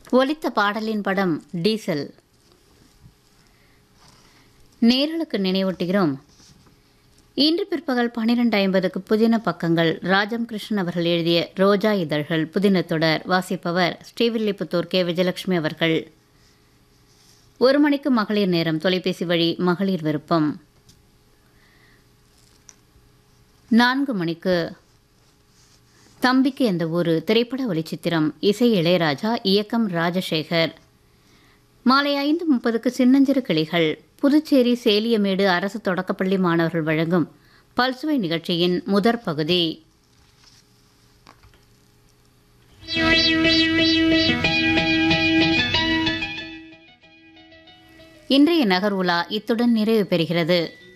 ஒலித்த பாடலின் படம் டீசல் நேர்களுக்கு நினைவூட்டுகிறோம் இன்று பிற்பகல் பன்னிரண்டு ஐம்பதுக்கு புதின பக்கங்கள் ராஜம் கிருஷ்ணன் அவர்கள் எழுதிய ரோஜா இதழ்கள் புதின தொடர் வாசிப்பவர் ஸ்ரீவில்லிபுத்தூர் கே விஜயலட்சுமி அவர்கள் ஒரு மணிக்கு மகளிர் நேரம் தொலைபேசி வழி மகளிர் விருப்பம் நான்கு மணிக்கு தம்பிக்கு எந்த ஊரு திரைப்பட ஒளிச்சித்திரம் இசை இளையராஜா இயக்கம் ராஜசேகர் மாலை ஐந்து முப்பதுக்கு சின்னஞ்சிறு கிளிகள் புதுச்சேரி சேலியமேடு அரசு தொடக்கப்பள்ளி மாணவர்கள் வழங்கும் பல்சுவை நிகழ்ச்சியின் முதற் பகுதி இன்றைய நகர் உலா இத்துடன் நிறைவு பெறுகிறது